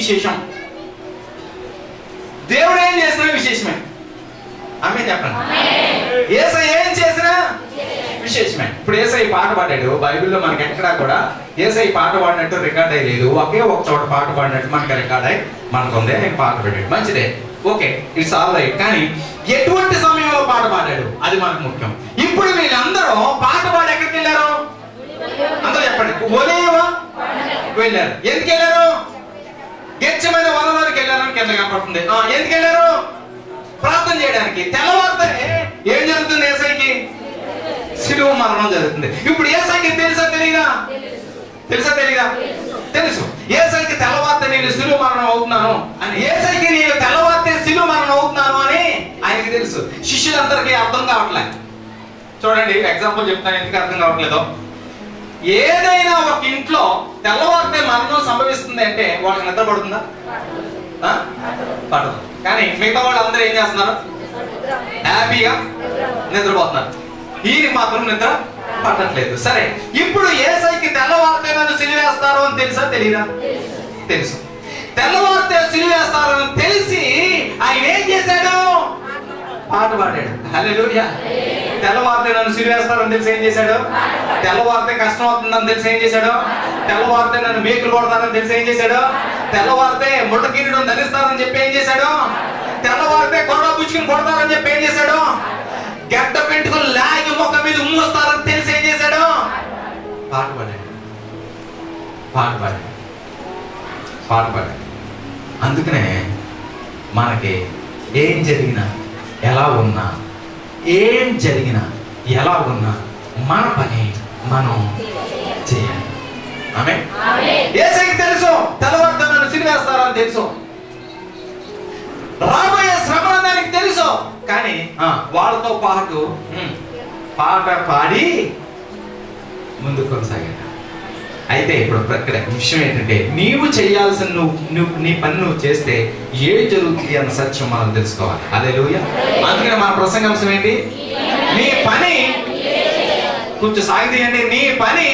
విశేషం దేవుడు ఏం చేసినా విశేషమే ఆమె చెప్పండి ఏసై ఏం చేసినా విశేషమే ఇప్పుడు ఏసై పాట పాడాడు బైబిల్లో మనకి ఎక్కడా కూడా ఏసై పాట పాడినట్టు రికార్డ్ అయ్యలేదు ఒకే ఒక చోట పాట పాడినట్టు మనకి రికార్డ్ అయ్యి మనకుందే ఆయన పాట పాడాడు మంచిదే ఓకే ఇట్స్ ఆల్ రైట్ కానీ ఎటువంటి సమయంలో పాట పాడాడు అది మనకు ముఖ్యం ఇప్పుడు వీళ్ళందరూ పాట పాడి ఎక్కడికి వెళ్ళారు అందరూ చెప్పండి ఒలేవా వెళ్ళారు ఎందుకు వెళ్ళారు గెచ్చమైన వనలోకి వెళ్ళారని కింద కనపడుతుంది ఆ, ఎందుకు వెళ్ళారు ప్రార్థన చేయడానికి తెల్లవారితే ఏం జరుగుతుంది ఏసైకి శిలువ మరణం జరుగుతుంది ఇప్పుడు ఏసైకి తెలుసా తెలీదా తెలుసా తెలీదా తెలుసు ఏసైకి తెల్లవారితే నేను శిలువ మరణం అవుతున్నాను అని ఏసైకి నేను తెల్లవారితే శిలువ మరణం అవుతున్నాను అని ఆయనకి తెలుసు శిష్యులందరికీ అర్థం కావట్లే చూడండి ఎగ్జాంపుల్ చెప్తాను ఎందుకు అర్థం కావట్లేదో ఏదైనా ఒక ఇంట్లో తెల్లవారితే మరణం సంభవిస్తుంది అంటే వాళ్ళకి నిద్ర పడుతుందా ఆ? పడదు కానీ మిగతా వాళ్ళు అందరూ ఏం చేస్తున్నారు హ్యాపీగా నిద్రపోతున్నారు ఈయనకి మాత్రం నిద్ర పట్టట్లేదు సరే ఇప్పుడు ఏసైకి తెల్లవారితే నన్ను సిలివేస్తారు అని తెలుసా తెలీదా తెలుసు తెల్లవారితే సిలివేస్తారు అని తెలిసి ఆయన ఏం చేశాడు పాట పాడాడు హల్లెలూయా తెల్లవారితే నన్ను సిలివేస్తారని తెలిసి ఏం చేశాడు తెల్లవారితే కష్టం అవుతుందని తెలిసి ఏం చేశాడు తెల్లవారితే నన్ను మేకులు కొడతారని తెలిసి ఏం చేశాడు తెల్లవారితే ముట్ట కిరీటం ధరిస్తారని చెప్పి ఏం చేశాడు తెల్లవారితే కొరడా పుచ్చుకుని కొడతారని చెప్పి ఏం చేశాడు గడ్డ పెట్టుకుని లాగి మొక్క మీద ఉమ్మొస్తారని తెలిసి ఏం చేశాడు పాట పాడాడు పాట పాడాడు పాట పాడాడు అందుకనే మనకి ఏం జరిగినా ఎలా ఉన్నా ఏం జరిగినా ఎలా ఉన్నా మన పని మనం చేయాలి ఆమె ఏసైకి తెలుసు తెల్లవారుతో నన్ను సిరివేస్తారని తెలుసు రాబోయే శ్రమ దానికి తెలుసు కానీ ఆ, వాళ్ళతో పాటు ఉమ్, పాట పాడి ముందుకు కొనసాగాడు అయితే ఇప్పుడు ఇక్కడ విషయం ఏంటంటే నీవు చేయాల్సిన నువ్వు నువ్వు నీ పని నువ్వు చేస్తే ఏం జరుగుతుంది అన్న సత్యం మనం తెలుసుకోవాలి అదే అందుకని మన ప్రసంగాంశం ఏంటి నీ పని కొంచెం సాగితీయండి నీ పని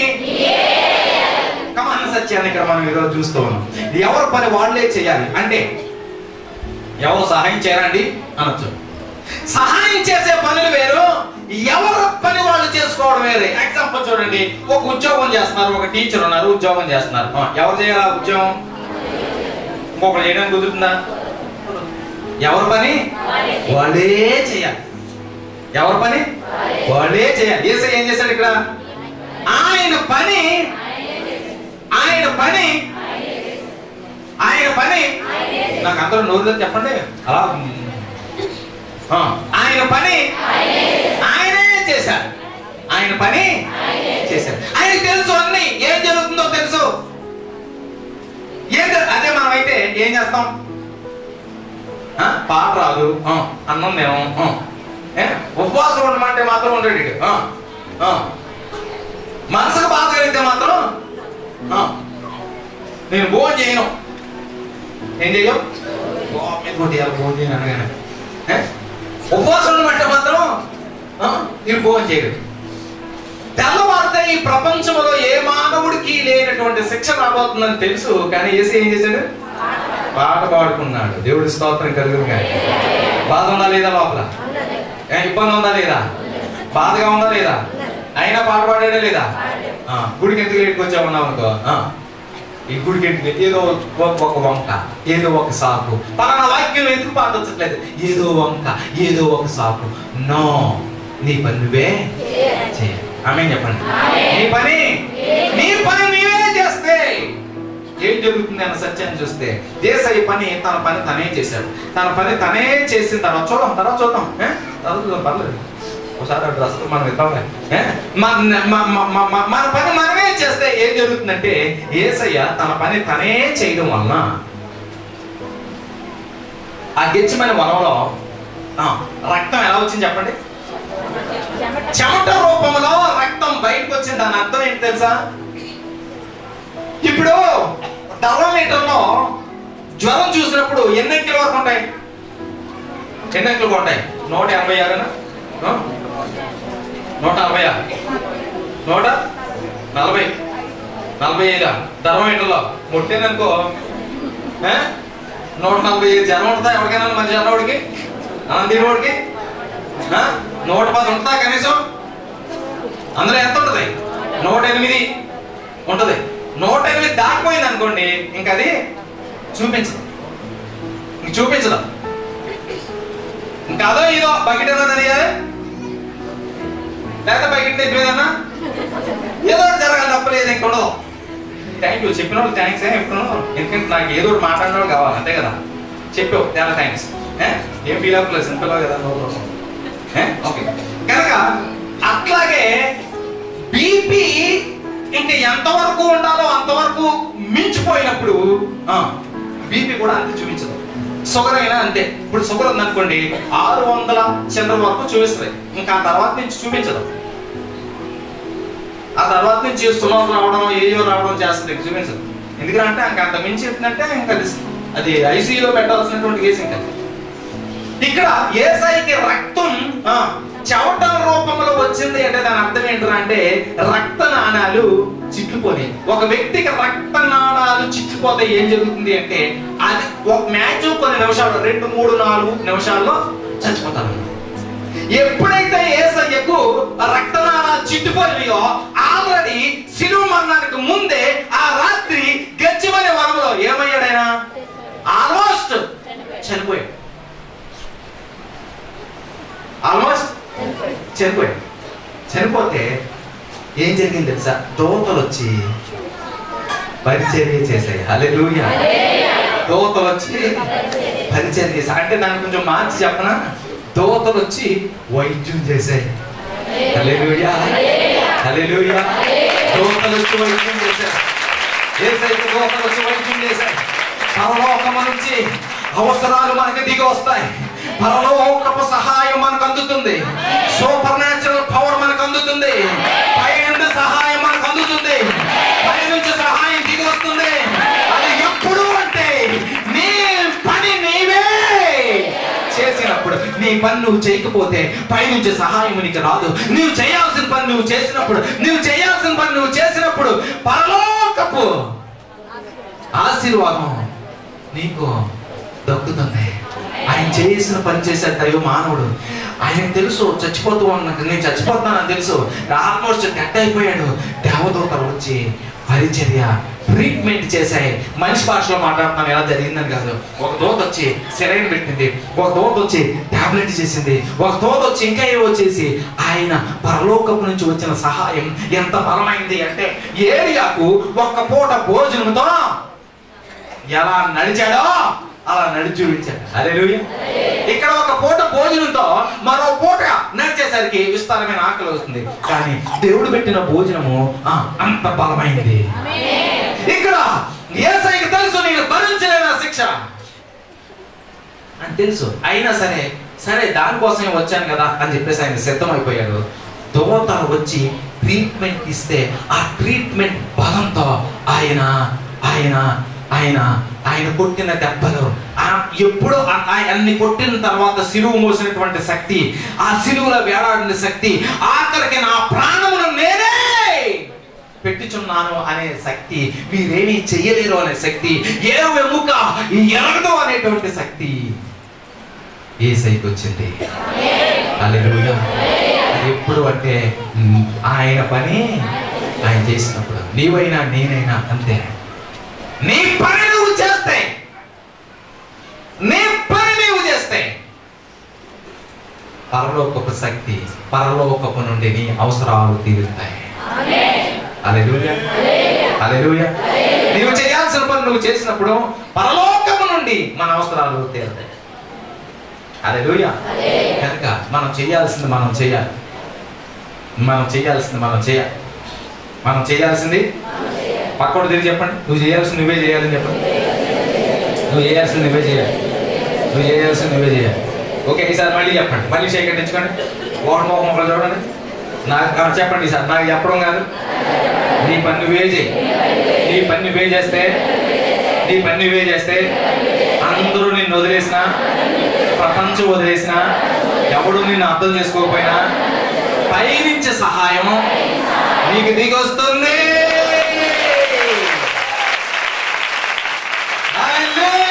కమాన సత్యాన్ని ఇక్కడ మనం ఈరోజు చూస్తూ ఉన్నాం ఎవరి పని వాళ్ళే చేయాలి అంటే ఎవరు సహాయం చేయరండి అనొచ్చు సహాయం చేసే పనులు వేరు ఎవరి పని వాళ్ళు చేసుకోవడం వేరే ఎగ్జాంపుల్ చూడండి ఒక ఉద్యోగం చేస్తున్నారు ఒక టీచర్ ఉన్నారు ఉద్యోగం చేస్తున్నారు ఆ, ఎవరు చేయాలి ఆ ఉద్యోగం ఇంకొకరు చేయడానికి కుదురుతుందా ఎవరి పని వాళ్ళే చేయాలి ఎవరి పని వాళ్ళే చేయాలి ఏసై ఏం చేశాడు ఇక్కడ ఆయన పని ఆయన పని ఆయన పని నాకు అందరూ నోరు తెరిచి చెప్పండి అలా ఆ, ఆయన పని ఆయనే చేశాడు ఆయన పని చేశాడు ఆయన తెలుసు అన్ని ఏం జరుగుతుందో తెలుసు ఏం జరు- అదే మనం అయితే ఏం చేస్తాం ఆ, పాట రాదు ఆ, అన్నం మేము ఆ, ఏ? ఉపవాసం ఉండమంటే మాత్రం ఉండడు ఈడు. ఆ, ఆ. మనసుకు బాధ కలిగితే మాత్రం ఆ, నేను భోజనం చేయను ఏం చెయ్యం భోజనం మీద కొట్టేయాలి భోజనం చేయను అనగానే ఏ? ఉపవాసం ఉండమంటే మాత్రం ఆ, మీరు భోజనం చేయరు తెల్లవారితే ఈ ప్రపంచంలో ఏ మానవుడికి లేనటువంటి శిక్ష రాబోతుందని తెలుసు కానీ ఏసీ ఏం చేశాడు పాట పాడుకున్నాడు దేవుడి స్తోత్రం కలుగును కానీ బాధ ఉందా లేదా లోపల ఏ, ఇబ్బంది ఉందా లేదా బాధగా ఉందా లేదా అయినా పాట పాడాడా లేదా ఆ, గుడికి ఎందుకు లేటుకు వచ్చామన్నావు అనుకో ఆ, ఈ గుడికి ఎందుకు ఏదో ఒక ఒక వంక ఏదో ఒక సాకు పలానా వాక్యం ఎందుకు పాటించట్లేదు ఏదో వంక ఏదో ఒక సాకు నో నీ పని నువ్వే చేయాలి ఆమె చెప్పండి నీ పని నీ పని నీవే చేస్తే ఏం జరుగుతుంది అన్న సత్యాన్ని చూస్తే దేశాయి పని తన పని తనే చేశాడు తన పని తనే చేసిన తర్వాత చూద్దాం తర్వాత చూద్దాం ఏ? తర్వాత చూద్దాం పర్లేదు ఒకసారి అటు వస్తే మనం ఇద్దాంలే ఏ? మన మ- మ- మ- మ- మన పని మనమే చేస్తే ఏం జరుగుతుందంటే ఏసయ్య తన పని తనే చేయడం వలన ఆ గెచ్చమైన వనంలో ఆ, రక్తం ఎలా వచ్చింది చెప్పండి చెమట రూపంలో రక్తం బయటకు వచ్చింది దాని అర్థం ఏంటి తెలుసా ఇప్పుడు థర్మోమీటర్లో జ్వరం చూసినప్పుడు ఎన్ని అంకెల వరకు ఉంటాయి ఎన్ని అంకెలు ఉంటాయి నూట ఎనభై ఆరునా ఆ? నూట అరవై నూట నలభై నలభై ఐదు థర్మోమీటర్లో ముట్టిందనుకో ఏ? నూట నలభై ఐదు జనం ఉంటుందా ఎవరికైనా మన జనవాడికి అనంతీవాడికి నూట పది ఉంటుందా కనీసం అందులో ఎంత ఉంటుంది నూట ఎనిమిది ఉంటది నూట ఎనిమిది దాటిపోయింది అనుకోండి ఇంక అది చూపించదు ఇంక చూపించదు ఇంకా అదో ఇదో బకెట్ ఏదో తెలియాలి లేకపోతే బకెట్ తెప్పిదన్నా ఏదో ఒకటి జరగాలి తప్పలేదు ఇంక ఉండదు థ్యాంక్ యూ చెప్పిన వాళ్ళు థ్యాంక్స్ ఎప్పుడు ఎందుకంటే నాకు ఏదో ఒకటి మాట్లాడిన వాళ్ళు కావాలి అంతే కదా చెప్పావు చాలా థ్యాంక్స్ ఏం ఫీల్ అవ్వలేదు సింపుల్ కదా నో ప్రాబ్లం ఓకే కనుక అట్లాగే బీపీ ఇంకా ఎంతవరకు ఉండాలో అంతవరకు మించిపోయినప్పుడు బీపీ కూడా అంతే చూపించదు షుగర్ అయినా అంతే ఇప్పుడు షుగర్ ఉందనుకోండి ఆరు వందల చంద్ర వరకు చూపిస్తుంది ఇంకా ఆ తర్వాత నుంచి చూపించదు ఆ తర్వాత నుంచి సుమారు రావడం ఏయో రావడం చేస్తుంది చూపించదు ఎందుకంటే ఇంకా అంత మించి ఎత్తినంటే ఇంకా అది అది ఐసీయూలో పెట్టాల్సినటువంటి కేసు ఇంకా ఇక్కడ ఏసైకి రక్తం ఆ, చవటం రూపంలో వచ్చింది అంటే దాని అర్థం ఏంటంటే అంటే రక్త నాణాలు చిట్లిపోయి ఒక వ్యక్తికి రక్త నాణాలు చిట్లిపోతే ఏం జరుగుతుంది అంటే అది ఒక మ్యాచ్ కొన్ని నిమిషాలు రెండు మూడు నాలుగు నిమిషాల్లో చచ్చిపోతారు ఎప్పుడైతే ఏసయ్యకు రక్తనాళాలు చిట్టిపోయినాయో ఆల్రెడీ శిలువ మరణానికి ముందే ఆ రాత్రి గచ్చిమని వనంలో ఏమయ్యాడైనా ఆల్మోస్ట్ చనిపోయాడు ఆల్మోస్ట్ చనిపోయాడు చనిపోతే ఏం జరిగింది తెలుసా దోతలు వచ్చి పరిచర్య చేశాయి హల్లెలూయా దోతలు వచ్చి పరిచర్య చేశాయి అంటే దాన్ని కొంచెం మార్చి చెప్పనా దోతలు వచ్చి వైద్యం చేశాయి హల్లెలూయా హల్లెలూయా దోతలు వచ్చి వైద్యం చేశారు ఏసైతే దోతలు వచ్చి వైద్యం చేశాయి పరలోకము నుంచి అవసరాలు మనకి దిగి వస్తాయి పరలోకపు సహాయం మనకు అందుతుంది సూపర్ న్యాచురల్ పవర్ మనకు అందుతుంది పై నుండి సహాయం మనకు అందుతుంది పై నుంచి సహాయం దిగి వస్తుంది అది ఎప్పుడు అంటే నీ పని నీవే చేసినప్పుడు నీ పని నువ్వు చేయకపోతే పైనుంచి సహాయం నీకు రాదు నువ్వు చేయాల్సిన పని నువ్వు చేసినప్పుడు నువ్వు చేయాల్సిన పని నువ్వు చేసినప్పుడు పరలోకపు ఆశీర్వాదం నీకు దక్కుతుంది ఆయన చేసిన పని చేసే దైవ మానవుడు ఆయన తెలుసు చచ్చిపోతూ ఉన్నాక నేను చచ్చిపోతున్నానని తెలుసు ఆల్మోస్ట్ డెడ్ అయిపోయాడు దేవదూతలు వచ్చి పరిచర్య ట్రీట్మెంట్ చేశాయి మనిషి భాషలో మాట్లాడుతున్నాను ఎలా జరిగిందని కాదు ఒక దోత వచ్చి సెలైన్ పెట్టింది ఒక దోత వచ్చి టాబ్లెట్ చేసింది ఒక దోత వచ్చి ఇంకా ఏవో చేసి ఆయన పరలోకపు నుంచి వచ్చిన సహాయం ఎంత బలమైంది అంటే ఏరియాకు ఒక్క పూట భోజనంతో ఎలా నడిచాడో అలా నడిచి చూపించాడు హల్లెలూయా ఇక్కడ ఒక పూట భోజనంతో మరో పూట నడిచేసరికి విస్తారమైన ఆకలి వస్తుంది కానీ దేవుడు పెట్టిన భోజనము ఆ, అంత బలమైనది ఇక్కడ ఏసైకి తెలుసు నేను భరించలేని ఆ శిక్ష అని తెలుసు అయినా సరే సరే దానికోసమే వచ్చాను కదా అని చెప్పేసి ఆయన సిద్ధమైపోయాడు దోతలు వచ్చి ట్రీట్మెంట్ ఇస్తే ఆ ట్రీట్మెంట్ బలంతో ఆయన ఆయన ఆయన ఆయన కొట్టిన దెబ్బలు ఆ ఎప్పుడు ఆ- ఆ- అన్ని కొట్టిన తర్వాత సిలువు మోసినటువంటి శక్తి ఆ సిలువులో వేలాడిన శక్తి ఆఖరికి నా ప్రాణమును నేనే పెట్టుచున్నాను అనే శక్తి మీరేమీ చెయ్యలేరు అనే శక్తి ఏ ఎముక ఎరగదు అనేటువంటి శక్తి ఏ సైకి వచ్చింది హల్లెలూయా. అది ఎప్పుడు అంటే ఉమ్, ఆయన పని ఆయన చేసినప్పుడు నీవైనా నేనైనా అంతే నీ పని నువ్వు చేస్తే నీ పని నీవు చేస్తే పరలోకపు శక్తి పరలోకపు నుండి నీ అవసరాలు తీరుతాయి హల్లెలూయా హల్లెలూయా నీవు చేయాల్సిన పని నువ్వు చేసినప్పుడు పరలోకము నుండి మన అవసరాలు తీరుతాయి హల్లెలూయా కనుక మనం చేయాల్సింది మనం చేయాలి మనం చేయాల్సింది మనం చేయాలి మనం చేయాల్సింది పక్కోడు తిరిగి చెప్పండి నువ్వు చేయాల్సింది నువ్వే చేయాలని చెప్పండి నువ్వు చేయాల్సింది నువ్వే చేయాలి నువ్వు చేయాల్సింది నువ్వే చేయాలి ఓకే ఈసారి మళ్ళీ చెప్పండి మళ్ళీ షేక్ తెచ్చుకోండి ఓడి మొహం ఒకరు చూడండి నాకు ఆ, చెప్పండి ఈసారి నాకు చెప్పడం కాదు నీ పని నువ్వే చేయి నీ పని నువ్వే చేస్తే నీ పని నువ్వే చేస్తే అందరూ నిన్ను వదిలేసిన ప్రపంచం వదిలేసిన ఎవడు నిన్ను అర్థం చేసుకోకపోయినా పైనుంచి సహాయం నీకు దిగొస్తుంది Hallelujah!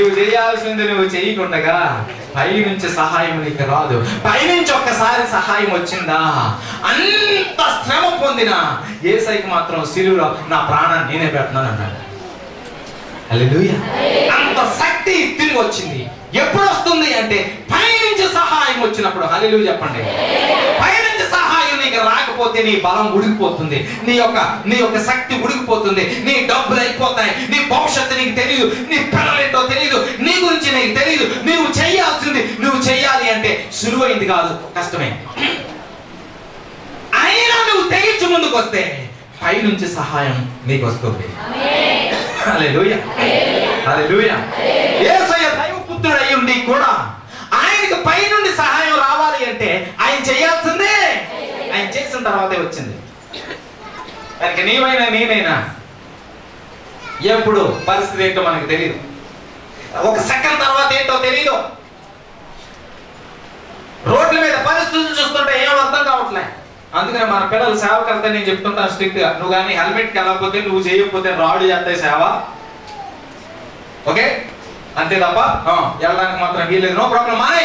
నీవు చేయాల్సింది నువ్వు చేయకుండగా పై నుంచి సహాయం నీకు రాదు పైనుంచి ఒక్కసారి సహాయం వచ్చిందా అంత శ్రమ పొందిన ఏసైకి మాత్రం సిలువులో నా ప్రాణాన్ని నేనే పెడుతున్నాను అన్నాడు హల్లెలూయా అంత శక్తి తిరిగి వచ్చింది ఎప్పుడు వస్తుంది అంటే పైనుంచి సహాయం వచ్చినప్పుడు హల్లెలూయా చెప్పండి పైనుంచి సహాయం నీకు రాకపోతే నీ బలం ఉడికిపోతుంది నీ యొక్క నీ యొక్క శక్తి ఉడికిపోతుంది నీ డబ్బులు అయిపోతాయి నీ భవిష్యత్తు నీకు తెలియదు నీ పిల్లలేంటో తెలియదు నీ గురించి నీకు తెలియదు నువ్వు చేయాల్సింది నువ్వు చేయాలి అంటే సులువైంది కాదు కష్టమే అయినా నువ్వు తెగించి ముందుకు వస్తే పైనుంచి సహాయం నీకు వస్తుంది హల్లెలూయా హల్లెలూయా యేసయ్య దైవపుత్రుడు అయి ఉండి కూడా ఆయనకి పై నుండి సహాయం రావాలి అంటే ఆయన చేయాల్సిందే ఆయన చేసిన తర్వాతే వచ్చింది కనుక నీవైనా నేనైనా ఎప్పుడు పరిస్థితి ఏంటో మనకు తెలియదు ఒక సెకండ్ తర్వాత ఏంటో తెలియదు రోడ్ల మీద పరిస్థితులు చూస్తుంటే ఏం అర్థం కావట్లే అందుకనే మన పిల్లలు సేవకు వెళ్తే నేను చెప్తుంటాను స్ట్రిక్ట్ గా నువ్వు కానీ హెల్మెట్ వెళ్ళకపోతే నువ్వు చేయకపోతే రాడు చేస్తాయి సేవ ఓకే అంతే తప్ప ఆ, వెళ్ళడానికి మాత్రం వీలేదు నో ప్రాబ్లం మానే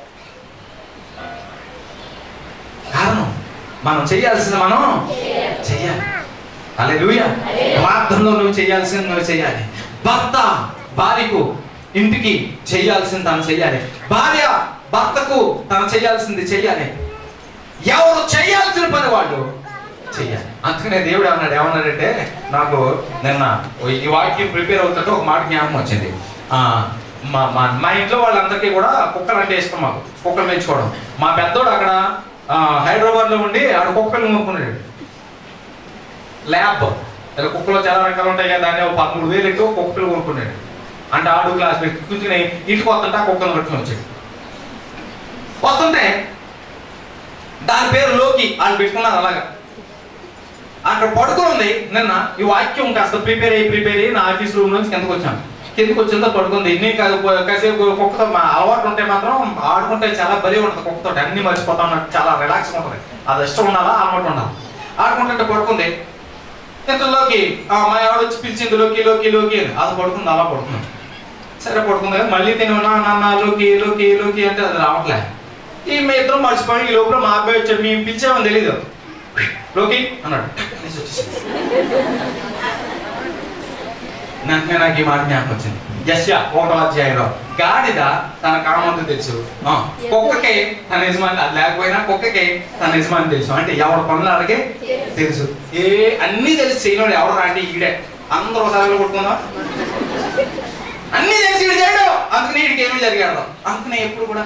కారణం మనం చేయాల్సింది మనం చెయ్యాలి అలే ప్రార్థనలో నువ్వు చేయాల్సింది నువ్వు చేయాలి భర్త భార్యకు ఇంటికి చేయాల్సింది తను చెయ్యాలి భార్య భర్తకు తను చేయాల్సింది చెయ్యాలి ఎవరు చేయాల్సిన పని వాళ్ళు చెయ్యాలి అందుకనే దేవుడు ఏమన్నాడు ఏమన్నాడంటే నాకు నిన్న ఈ వాక్యం ప్రిపేర్ అవుతుంటే ఒక మాట జ్ఞాపకం వచ్చింది ఆ మా మా మా ఇంట్లో వాళ్ళందరికీ కూడా కుక్కలు అంటే ఇష్టం మాకు కుక్కలు పెంచుకోవడం మా పెద్దోడు అక్కడ హైదరాబాద్ లో ఉండి ఆడ కుక్కలు కొనుక్కున్నాడు ల్యాబ్ ఇలా కుక్కలో చాలా రకాలు ఉంటాయి కదా దాన్ని ఒక పదమూడు వేలు ఎక్కువ కుక్కలు కొనుక్కున్నాడు అంటే ఆడు క్లాస్ పెట్టి కూర్చుని ఇంటికి వస్తుంటే ఆ కుక్కలు కట్టుకుని వచ్చాడు వస్తుంటే దాని పేరు లోకి వాళ్ళు పెట్టుకున్నారు అలాగా అక్కడ పడుకుని ఉంది నిన్న ఈ వాక్యం కాస్త ప్రిపేర్ అయ్యి ప్రిపేర్ అయ్యి నా ఆఫీస్ రూమ్ నుంచి కిందకు వచ్చాను కిందకు వచ్చిందో పడుకుంది ఇన్ని కాదు కాసేపు కుక్కతో మా అలవాటు ఉంటే మాత్రం ఆడుకుంటే చాలా బలి ఉంటుంది కుక్కతో అన్ని మర్చిపోతా ఉన్నట్టు చాలా రిలాక్స్ ఉంటుంది అది ఇష్టం ఉండాలా అలవాటు ఉండాలి ఆడుకుంటుంటే పడుకుంది ఇంతలోకి ఆ మా ఆవిడ వచ్చి పిలిచింది లోకి లోకి లోకి అని అది పడుకుంది అలా పడుకుంది సరే పడుకుంది కదా మళ్ళీ తిని నాన్న లోకి లోకి లోకి అంటే అది రావట్లే ఈ మీ ఇద్దరం మర్చిపోయి ఈ లోపల మా అబ్బాయి వచ్చాడు మేము పిలిచామని తెలీదు లోకి అన్నాడు అనేసి వచ్చేసింది. వెంటనే నాకు ఈ మాట జ్ఞాపకం వచ్చింది యశ ఒకటో అధ్యాయంలో గాడిద తన కామంతో తెలుసు ఆ, కుక్కకి తన యజమాని అది లేకపోయినా కుక్కకి తన యజమాని తెలుసు అంటే ఎవరి పనులు అలాగే తెలుసు ఏ అన్ని తెలిసి చేయడం ఎవరు అంటే ఈడే అందరూ ఒకసారి కొట్టుకుందాం అన్ని తెలిసి ఈడు చేయడు అందుకని వీడికి ఏమీ జరిగాడు అందుకనే ఎప్పుడు కూడా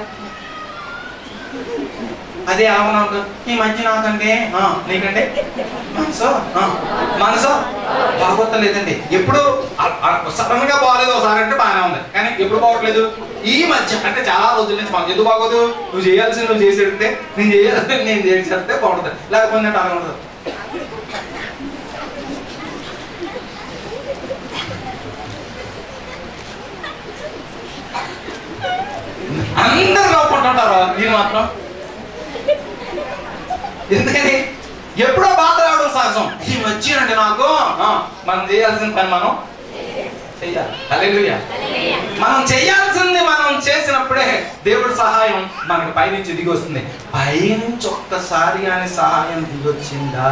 అదే అవును ఈ మధ్య నాకంటే ఆ, నీకంటే మనసు ఆ, మనసు బాగోతలేదండి ఎప్పుడు సడన్ గా బాగలేదు ఒకసారి అంటే బాగానే ఉంది కానీ ఎప్పుడు బాగోట్లేదు ఈ మధ్య అంటే చాలా రోజుల నుంచి మాకు ఎందుకు బాగోదు నువ్వు చేయాల్సింది నువ్వు చేసి పెడితే నేను చేయాల్సింది నేను చేసి పెడితే బాగుంటుంది లేకపోతే అంటే అలా ఉండదు అందరు నవ్వుకుంటుంటారు నేను మాత్రం ఎందుకని ఎప్పుడో బాధ రావడం సహజం ఈ వచ్చినండి నాకు ఆ, మనం చేయాల్సిన పని మనం చెయ్యాలి హల్లెలూయా మనం చేయాల్సింది మనం చేసినప్పుడే దేవుడి సహాయం మనకి పైనుంచి దిగి వస్తుంది పైనుంచి ఒక్కసారి కానీ సహాయం దిగి వచ్చిందా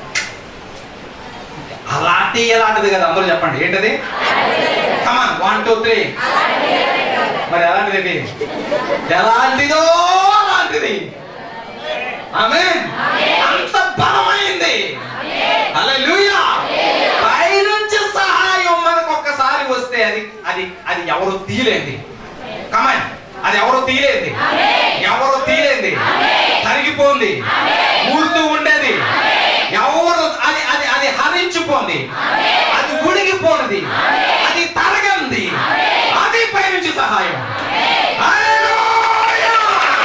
అలాంటి ఎలాంటిది కదా అందరూ చెప్పండి ఏంటది కమాన్ వన్ టూ త్రీ మరి ఎలాంటిది ఎలాంటిదో అలాంటిది ఆమె అంత బలమైంది హల్లెలూయా పైనుంచి సహాయం మనకు ఒక్కసారి వస్తే అది అది అది ఎవరు తీయలేంది కమాన్ అది ఎవరు తీయలేంది ఎవరు తీయలేంది కరిగిపోంది ఊడుతూ ఉండేది ఎవరు అది అది అది హరించిపోంది అది ఉడిగిపోనిది అది తరగంది అది పైనుంచి సహాయం హల్లెలూయా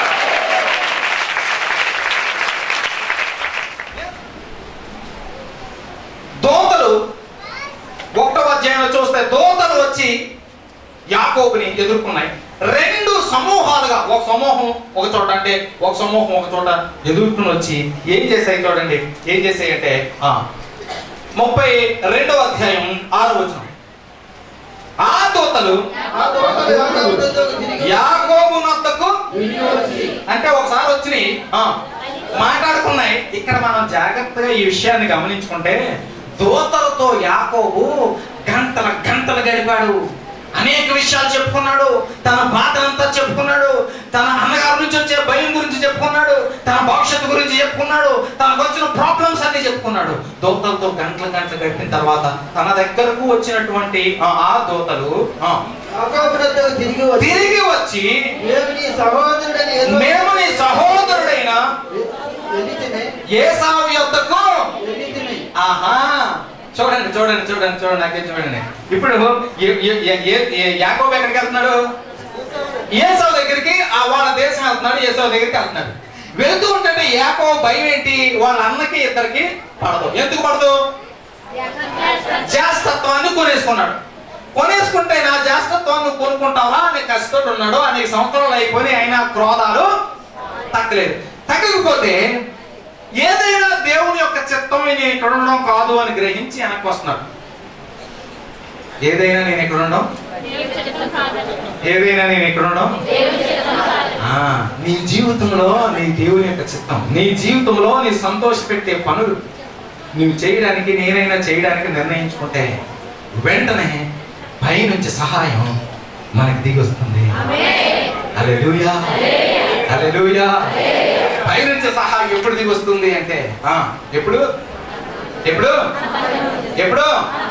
దోతలు ఒకటో అధ్యాయంలో చూస్తే దోతలు వచ్చి యాకోబుని ఎదుర్కొన్నాయి రెండు సమూహాలుగా ఒక సమూహం ఒక చోట అంటే ఒక సమూహం ఒక చోట ఎదుర్కొని వచ్చి ఏం చేశాయి చూడండి ఏం చేశాయి అంటే ఆ, ముప్పై రెండవ అధ్యాయం ఆరు వచనం ఆ దూతలు ఆ దూతలు యాకోబు వద్దకు తిరిగి యాకోబు నొద్దకు తిరిగి వచ్చి అంటే ఒకసారి వచ్చినాయి ఆ, మాట్లాడుకున్నాయి ఇక్కడ మనం జాగ్రత్తగా ఈ విషయాన్ని గమనించుకుంటే దూతలతో యాకోబు గంటల గంటలు గడిపాడు అనేక విషయాలు చెప్పుకున్నాడు తన బాధనంతా చెప్పుకున్నాడు తన అన్నగారి నుంచి వచ్చే భయం గురించి చెప్పుకున్నాడు తన భవిష్యత్తు గురించి చెప్పుకున్నాడు తనకు వచ్చిన ప్రాబ్లమ్స్ అన్ని చెప్పుకున్నాడు దూతలతో గంటల గంటలు గడిపిన తర్వాత తన దగ్గరకు వచ్చినటువంటి ఆ ఆ దూతలు ఆ, యాకోబు వద్దకు తిరిగి వచ్చి తిరిగి వచ్చి మేము నీ సహోదరుడని ఏదో మేము నీ సహోదరుడైన ఎన్నితిని ఏసావు యొద్దకు ఎన్నితిని ఆహా చూడండి చూడండి చూడండి చూడండి నాకే చూడండి ఇప్పుడు ఏ- ఏ- ఏ- ఏ- ఏ- యాకోబు ఎక్కడికి వెళ్తున్నాడు ఏసావు దగ్గరికి ఆ వాళ్ళ దేశం వెళ్తున్నాడు ఏసావు దగ్గరికి వెళ్తున్నాడు వెళ్తూ ఉంటే యాకోబు భయం ఏంటి వాళ్ళ అన్నకి ఇద్దరికి పడదు ఎందుకు పడదు జాస్తత్వాన్ని కొనేసుకున్నాడు కొనేసుకుంటే నా జాస్తత్వాన్ని కొనుక్కుంటావా అని కష్టపడి ఉన్నాడు అనేక సంవత్సరాలు అయిపోయి అయినా క్రోధాలు తగ్గలేదు తగ్గకపోతే ఏదైనా దేవుని యొక్క చిత్తం నేను ఇక్కడ ఉండడం కాదు అని గ్రహించి వెనక్కి వస్తున్నాడు ఏదైనా నేను ఇక్కడ ఉండడం ఏదైనా నేను ఇక్కడ ఉండడం ఆ, నీ జీవితంలో నీ దేవుని యొక్క చిత్తం నీ జీవితంలో నీ సంతోష పెట్టే పనులు నువ్వు చేయడానికి నేనైనా చేయడానికి నిర్ణయించుకుంటే వెంటనే పై నుంచి సహాయం మనకి దిగి వస్తుంది హల్లెలూయా హల్లెలూయా పై నుంచి సహాయం ఎప్పుడు దిగి వస్తుంది అంటే ఆ, ఎప్పుడు ఎప్పుడు ఎప్పుడు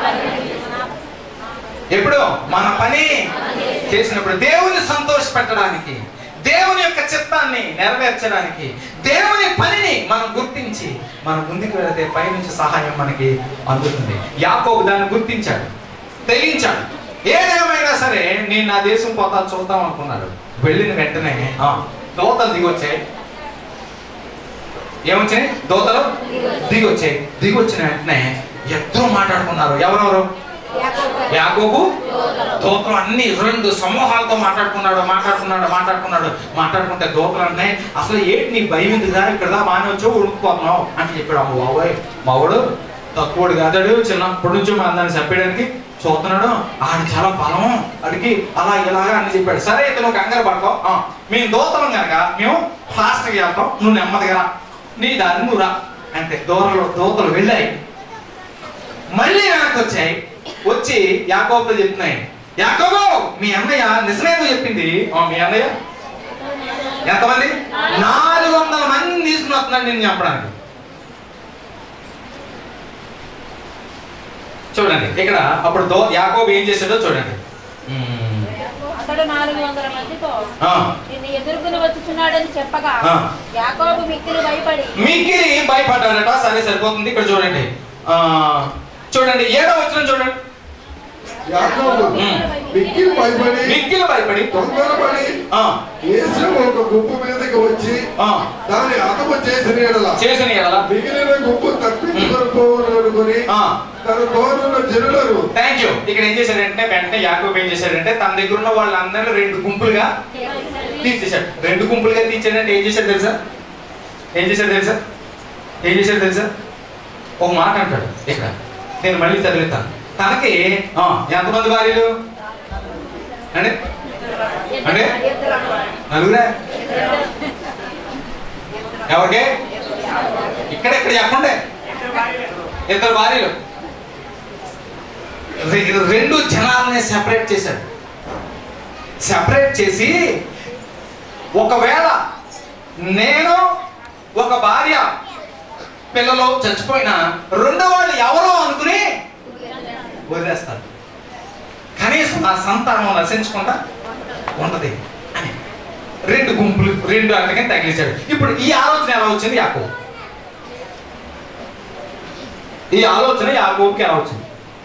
ఎప్పుడు మన పని చేసినప్పుడు దేవుని సంతోష పెట్టడానికి దేవుని యొక్క చిత్తాన్ని నెరవేర్చడానికి దేవుని పనిని మనం గుర్తించి మనం ముందుకు వెళితే పైనుంచి సహాయం మనకి అందుతుంది యాకోబు దాన్ని గుర్తించాడు తెలియించాడు ఏదేమైనా సరే నేను నా దేశం పోతా చూద్దాం అనుకున్నాడు వెళ్ళిన వెంటనే ఆ, దోతలు దిగొచ్చాయి ఏమొచ్చాయి దోతలు దిగొచ్చాయి దిగొచ్చిన వెంటనే ఎంతో మాట్లాడుకున్నారు ఎవరెవరు యాకోబు దోతలు అన్ని రెండు సమూహాలతో మాట్లాడుకున్నాడు మాట్లాడుకున్నాడు మాట్లాడుకున్నాడు మాట్లాడుకుంటే దోతలు అంటున్నాయి అసలు ఏంటి నీ భయం ఎందుకురా ఇక్కడ దా మానే వచ్చి ఉడుకుపోతున్నావు అని చెప్పాడు అమ్మ బాబోయ్ మావాడు తక్కువడు కాదాడు చిన్నప్పటి నుంచి మా అందరిని చంపేయడానికి చూస్తున్నాడు ఆడు చాలా బలం అడిగి అలా ఇలాగా అని చెప్పాడు సరే అయితే నువ్వు కంగారు పడతావు ఆ, మేము దోతలం కనుక మేము ఫాస్ట్గా వెళ్తాం నువ్వు నెమ్మదిగా రా నీ దారి నువ్వు రా అంటే దూరంలో దోతలు వెళ్ళాయి మళ్ళీ వెనక్కి వచ్చాయి వచ్చి యాకోబుతో చెప్తున్నాయి యాకోబు మీ అన్నయ్య నిజమేమో చెప్పింది ఆ, మీ అన్నయ్య ఎంతమంది నాలుగు వందల మంది తీసుకుని వస్తున్నాడు నేను చెప్పడానికి చూడండి ఇక్కడ అప్పుడు దో యాకోబు ఏం చేశాడో చూడండి మ్మ్. అతడు నాలుగు వందల మందితో ఆ, నిన్ను ఎదుర్కొని వచ్చుచున్నాడని చెప్పగా ఆ. యాకోబు మిక్కిలి భయపడి మిక్కిలి భయపడ్డాడట సరే సరిపోతుంది ఇక్కడ చూడండి ఆ, చూడండి ఏడో వచ్చిన చూడండి యాకోబు ఉమ్. మిక్కిలి భయపడి మిక్కిలి భయపడి తొందరపడి ఆ, ఏసిన ఒక గుంపు మీదకి వచ్చి ఆ, దాని అతము చేసిన ఎడల చేసిన ఎడల మిగిలిన గుంపు తప్పించుకొని ఆ, తన తోరున్న జనులను థ్యాంక్ యూ ఇక్కడ ఏం చేశాడంటే వెంటనే యాకోబు ఏం చేశాడంటే తన దగ్గర ఉన్న వాళ్ళందరినీ రెండు గుంపులుగా తీర్చేశాడు రెండు గుంపులుగా తీర్చాడంటే ఏం చేశాడు తెలుసా ఏం చేశాడు తెలుసా ఏం చేశాడు తెలుసా ఒక మాట అంటాడు ఇక్కడ నేను మళ్ళీ చదివిస్తాను తనకి ఆ, ఎంతమంది భార్యలు అంటే అంటే నలుగురే ఎవరికి ఇక్కడ ఇక్కడ చెప్పండి ఇద్దరు భార్యలు రె- రెండు జనాలని సెపరేట్ చేశాడు సెపరేట్ చేసి ఒకవేళ నేను ఒక భార్య పిల్లలు చచ్చిపోయినా రెండో వాళ్ళు ఎవరో అనుకుని వదిలేస్తారు కనీసం ఆ సంతానం నశించకుండా ఉంటది అని రెండు గుంపులు రెండు అక్కడికి తగిలించాడు ఇప్పుడు ఈ ఆలోచన ఎలా వచ్చింది యాకో ఈ ఆలోచన యాకోబుకి ఎలా వచ్చింది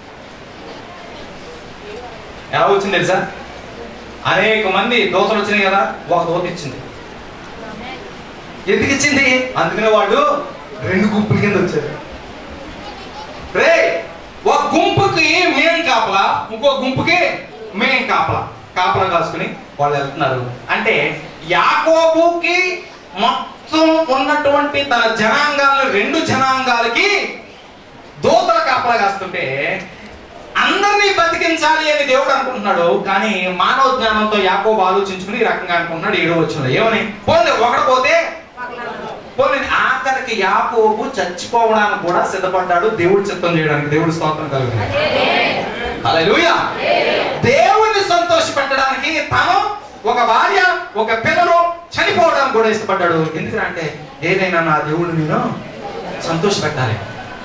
ఎలా వచ్చింది తెలుసా అనేక మంది దోతలు వచ్చినాయి కదా ఒక దోత ఇచ్చింది ఎందుకు ఇచ్చింది అందుకనే వాళ్ళు రెండు గుంపుల కింద వచ్చారు రే ఒక గుంపుకి మేం కాపలా ఇంకో గుంపుకి మేం కాపలా కాపలా కాసుకుని వాళ్ళు వెళ్తున్నారు అంటే యాకోబుకి మొత్తం ఉన్నటువంటి తన జనాంగాలు రెండు జనాంగాలకి దోతల కాపలా కాస్తుంటే అందరినీ బతికించాలి అని దేవుడు అనుకుంటున్నాడు కానీ మానవ జ్ఞానంతో యాకోబు ఆలోచించుకుని ఈ రకంగా అనుకుంటున్నాడు ఏడో వచ్చిన ఏమని పోలే ఒకడు పోతే పోలే ఆఖరికి యాకోబు చచ్చిపోవడానికి కూడా సిద్ధపడ్డాడు దేవుడు చిత్తం చేయడానికి దేవుడు స్తోత్రం కలుగుతుంది హల్లెలూయా దేవుణ్ణి సంతోష పెట్టడానికి తను ఒక భార్య ఒక పిల్లలు చనిపోవడానికి కూడా ఇష్టపడ్డాడు ఎందుకంటే ఏదైనా నా దేవుడు నేను సంతోష పెట్టాలి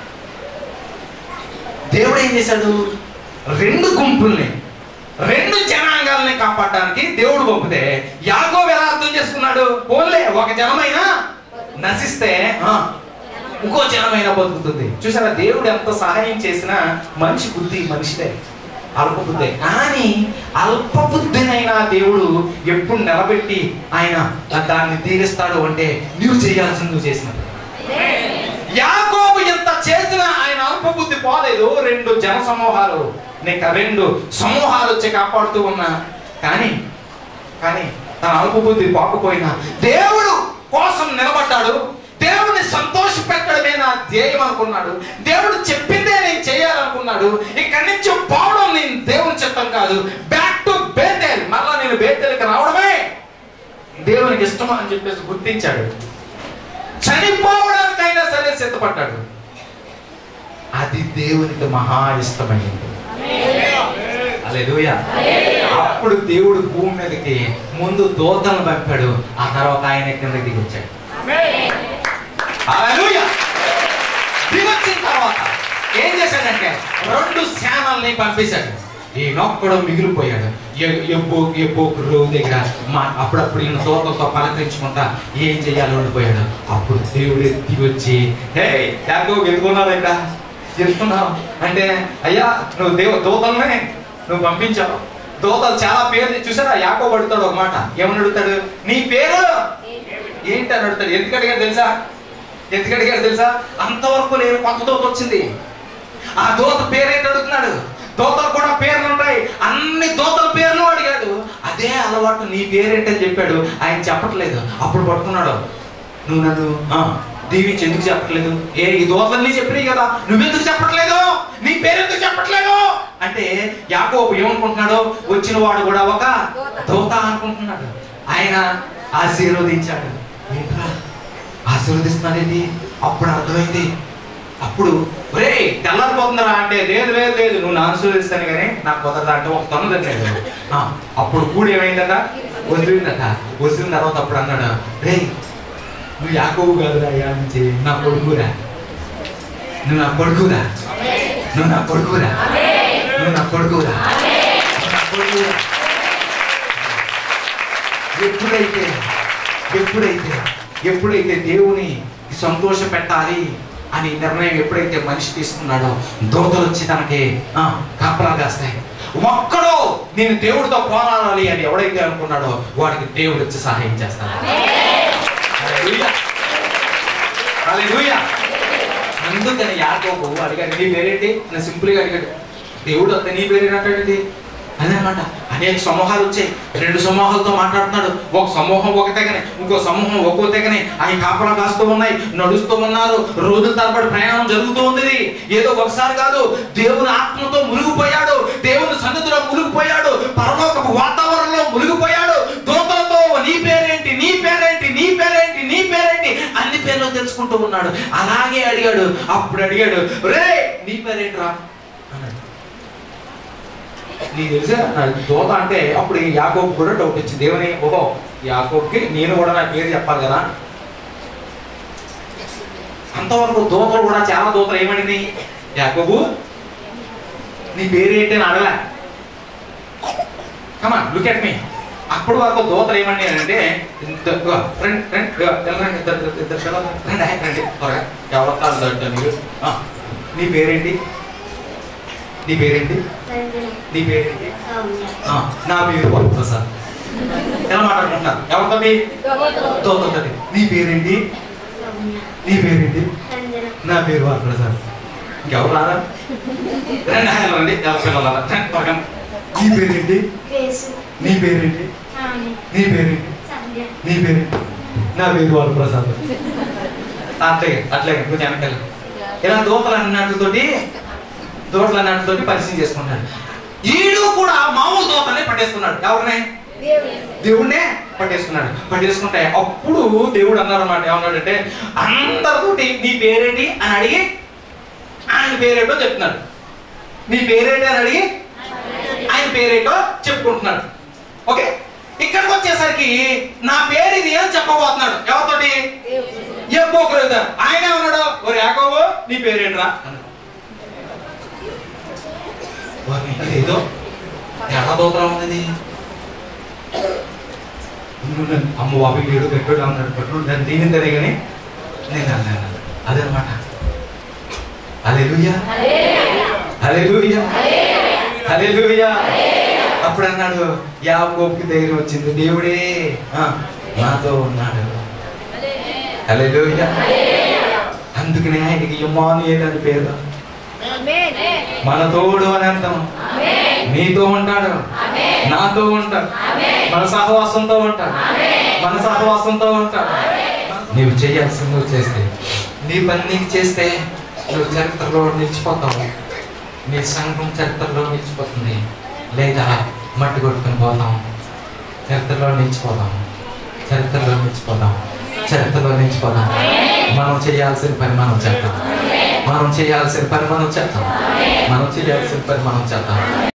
దేవుడు ఏం చేశాడు రెండు గుంపుల్ని రెండు జనాంగాల్ని కాపాడడానికి దేవుడు పంపితే యాగో ఎలా అర్థం చేసుకున్నాడు పోన్లే ఒక జనమైనా నశిస్తే ఆ, ఇంకో జనమైనా బతుకుతుంది చూసారా దేవుడు ఎంత సహాయం చేసినా మనిషి బుద్ధి మనిషిదే అల్ప బుద్ధే కానీ అల్ప బుద్ధినైనా దేవుడు ఎప్పుడు నిలబెట్టి ఆయన దాన్ని తీరుస్తాడు అంటే నువ్వు చేయాల్సింది నువ్వు చేసినట్టు యాకోబు ఎంత చేసినా ఆయన అల్ప బుద్ధి పోలేదు రెండు జన సమూహాలు నీకు రెండు సమూహాలు వచ్చి కాపాడుతూ ఉన్నా కానీ కానీ తన అల్ప బుద్ధి పోకపోయినా దేవుడు కోసం నిలబడ్డాడు దేవుడిని సంతోష పెట్టడమే నా ధ్యేయం అనుకున్నాడు దేవుడు చెప్పిందే నేను చేయాలనుకున్నాడు ఇక్కడి నుంచి పోవడం నేను దేవుని చిత్తం కాదు బ్యాక్ టు బేతేల్ మళ్ళా నేను బేతేల్కి రావడమే దేవునికి ఇష్టమా అని చెప్పేసి గుర్తించాడు చనిపోవడానికైనా సరే సిద్ధపడ్డాడు అది దేవునికి మహా ఇష్టమైంది హల్లెలూయా అప్పుడు దేవుడు భూమి మీదకి ముందు దూతలను పంపాడు ఆ తర్వాత ఆయన కిందకి దిగి వచ్చాడు హల్లెలూయా దిగొచ్చిన తర్వాత ఏం చేశాడంటే రెండు సేనల్ని పంపించాడు ఈయనొక్కడు మిగిలిపోయాడు ఎ- ఎబ్బో ఎబ్బోకు రోగు దగ్గర మా అప్పుడప్పుడు ఈయన దూతలతో పలకరించుకుంటా ఏం చేయాలో ఉండిపోయాడు అప్పుడు దేవుడు ఎత్తి వచ్చి హే యాకో వెతుకున్నావు ఇక్కడ వెళ్తున్నావు అంటే అయ్యా నువ్వు దేవ దూతలనే నువ్వు పంపించావు దూతలు చాలా పేర్లు చూసారా యాకో అడుగుతాడు ఒక మాట ఏమని అడుగుతాడు నీ పేరు ఏంటి అని అడుగుతాడు ఎందుకు అడిగాడు తెలుసా ఎందుకు అడిగాడు తెలుసా అంతవరకు నేను కొత్త దోత వచ్చింది ఆ దోత పేరేంటి అడుగుతున్నాడు దోతలు కూడా పేర్లు ఉంటాయి అన్ని దోతల పేర్లు అడిగాడు అదే అలవాటు నీ పేరేంటని చెప్పాడు ఆయన చెప్పట్లేదు అప్పుడు పట్టుకున్నాడు నువ్వు నన్ను ఆ, దీవించి ఎందుకు చెప్పట్లేదు ఏ ఈ దోతలన్నీ చెప్పినాయి కదా నువ్వెందుకు చెప్పట్లేదు నీ పేరెందుకు చెప్పట్లేదు అంటే యాకోబు ఏమనుకుంటున్నాడు వచ్చిన వాడు కూడా ఒక దోత అనుకుంటున్నాడు ఆయన ఆశీర్వదించాడు ఏంట్రా ఆశీర్వదిస్తున్నాడేంటి అప్పుడు అర్థమైంది అప్పుడు రే తెల్లారిపోతుందిరా అంటే లేదు లేదు లేదు నువ్వు నా ఆశీర్వదిస్తాను కానీ నాకు కుదరదా అంటే ఒక తను తిన్నాడు ఆ, అప్పుడు కూడి ఏమైందట వదిలిందట వదిలిన తర్వాత అప్పుడు అన్నాడు రే నువ్వు యాకోబు కాదురా అయ్యా నుంచి నా కొడుకురా నువ్వు నా కొడుకురా నువ్వు నా కొడుకురా నువ్వు నా కొడుకురా నువ్వు నా కొడుకురా ఎప్పుడైతే ఎప్పుడైతే ఎప్పుడైతే దేవుని సంతోష పెట్టాలి అని నిర్ణయం ఎప్పుడైతే మనిషి తీసుకున్నాడో దోతలు వచ్చి తనకి ఆ, కాపలా కాస్తాయి ఒక్కడో నేను దేవుడితో పోరాడాలి అని ఎవడైతే అనుకున్నాడో వాడికి దేవుడు వచ్చి సహాయం చేస్తాడు హల్లెలూయా. హల్లెలూయా. అందుకని యాకోబు అడిగాడు నీ పేరేంటి నేను సింపుల్ గా అడిగాడు దేవుడు అంత నీ పేరేంటి అదనమాట అనేక సమూహాలు వచ్చాయి రెండు సమూహాలతో మాట్లాడుతున్నాడు ఒక సమూహం ఒక తెగనే ఇంకో సమూహం ఒక్కో తెగనే ఆయన కాపలా కాస్తూ ఉన్నాయి నడుస్తూ ఉన్నారు రోజుల తరబడి ప్రయాణం జరుగుతూ ఉంది ఏదో ఒకసారి కాదు దేవుని ఆత్మతో మునిగిపోయాడు దేవుని సన్నిధిలో మునిగిపోయాడు పరలోకపు వాతావరణంలో మునిగిపోయాడు దూతలతో నీ పేరేంటి నీ పేరేంటి నీ పేరేంటి నీ పేరేంటి అన్ని పేర్లు తెలుసుకుంటూ ఉన్నాడు అలాగే అడిగాడు అప్పుడు అడిగాడు రే నీ పేరేంట్రా అన్నాడు నీకు తెలుసా నా దోత అంటే అప్పుడు ఈ యాకోబు కూడా డౌట్ వచ్చింది ఏమని ఓహో యాకోబ్కి నేను కూడా నా పేరు చెప్పాలి కదా అంతవరకు దోతలు కూడా చాలా దోతలు ఏమడింది యాకోబు నీ పేరు ఏంటి అని అడగలే కమా లుక్ ఎట్ మీ అప్పుడు వరకు దోతలు ఏమండి అంటే ఇంత ఇదిగో, రండి రండి ఇదిగో, వెళ్ళండి ఇద్దరు ఇద్దరు ఇద్దరు పిల్లలు రండి ఆయన రండి త్వరగా ఎవరు కాదు అంటే మీరు ఆ, నీ పేరేంటి నీ పేరేంటి నీ పేరేంటి ఆ, నా పేరు వరప్రసాద్ ఎలా మాట్లాడుకుంటున్నారు ఎవరితోటి దోతతోటి నీ పేరేంటి నీ పేరేంటి నా పేరు వరప్రసాద్ ఇంకెవరు రారా రండి ఆయన రండి ఎవరి పిల్లలు రండి త్వరగా నీ పేరేంటి నీ పేరేంటి నీ పేరేంటి నీ పేరేంటి నా పేరు వరప్రసాద్ అట్లాగే అట్లాగే కొంచెం వెనకాల ఇలా దోతలు అన్నట్టుతోటి దూడలన్నిటితో పరిచయం చేసుకుంటాడు ఈడు కూడా మామూలు దోతనే పట్టేసుకున్నాడు ఎవరిని దేవుణ్ణే పట్టేసుకున్నాడు పట్టేసుకుంటే అప్పుడు దేవుడు అన్నారు అనమాట ఏమన్నాడంటే అందరితోటి నీ పేరేంటి అని అడిగి ఆయన పేరేటో చెప్తున్నాడు నీ పేరేంటి అని అడిగి ఆయన పేరేటో చెప్పుకుంటున్నాడు ఓకే ఇక్కడికి వచ్చేసరికి నా పేరు ఇది అని చెప్పబోతున్నాడు ఎవరితోటి చెప్పోకలేదు ఆయన ఏమన్నాడు ఓ యాకోబు నీ పేరేంట్రా అన్నాడు. వారిని ఇదేదో ఎలా దూతరం ఉన్నది నువ్వు అమ్మ బాబు ఏడు పెట్టాడు అన్నాడు పెట్టాడు దాన్ని దీనిందనే కానీ నేను అన్నాను అదనమాట అలెలుయా అలెలుయా అలెలుయా అప్పుడు అన్నాడు యాకోబుకి ధైర్యం వచ్చింది దేవుడే ఆ, నాతో ఉన్నాడు అలెలుయా అందుకనే ఆయనకి ఇమ్మానుయేల్ అని పేరు మన తోడు అని అర్థం నీతో ఉంటాడు నాతో ఉంటాడు మన సహవాసంతో ఉంటాడు మన సహవాసంతో ఉంటాడు నీవు చేయాల్సింది నువ్వు చేస్తే నీ పని నీకు చేస్తే నువ్వు చరిత్రలో నిలిచిపోతావు నీ సంఘం చరిత్రలో నిలిచిపోతుంది లేదా మట్టి కొట్టుకుని పోతాం చరిత్రలో నిలిచిపోతాం చరిత్రలో నిలిచిపోతాం చరిత్రలో నిలిచిపోతాం మనం చేయాల్సిన పని మనం చేద్దాం మనం చేయాల్సిన పని మనం చేద్దాం మనం చేయాల్సిన పని మనం చేద్దాం